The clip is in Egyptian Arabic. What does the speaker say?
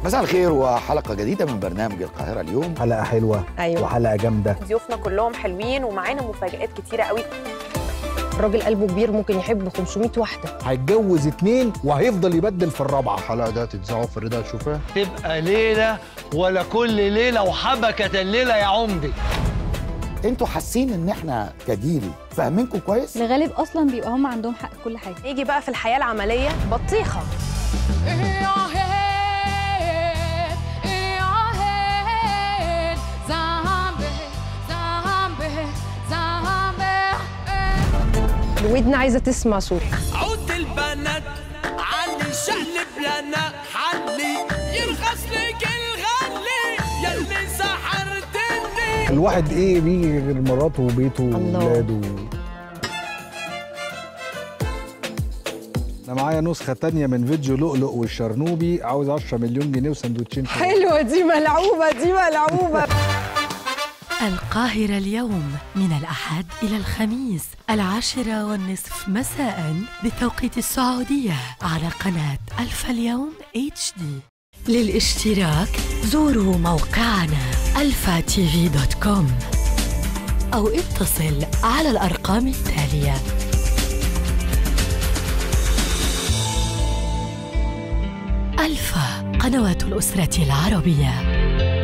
مساء الخير وحلقه جديده من برنامج القاهره اليوم حلقه حلوه ايوه وحلقه جامده ضيوفنا كلهم حلوين ومعانا مفاجآت كتيرة قوي الراجل قلبه كبير ممكن يحب 500 واحده هيتجوز اتنين وهيفضل يبدل في الرابعه الحلقه ده تتذاعوا في الرضا تشوفها تبقى ليلة ولا كل ليلة وحبكة الليلة يا عمدي انتوا حاسين ان احنا كجيل فاهمينكم كويس الغالب اصلا بيبقى هم عندهم حق في كل حاجه يجي بقى في الحياة العملية بطيخة الودن عايزه تسمع صوت عود البنات علي شقلب لنا حلي يرخص لك الغلي يلي سحرتني الواحد ايه بيجي غير مراته وبيته الله. وولاده انا معايا نسخه تانية من فيديو لؤلؤ والشرنوبي عاوز 10 مليون جنيه وسندوتشين شاورما. حلوه دي ملعوبه دي ملعوبه القاهرة اليوم من الأحد إلى الخميس العاشرة والنصف مساء بتوقيت السعودية على قناة ألف اليوم اتش دي للاشتراك زوروا موقعنا الفا تي في دوت كوم أو اتصل على الأرقام التالية ألفا قنوات الأسرة العربية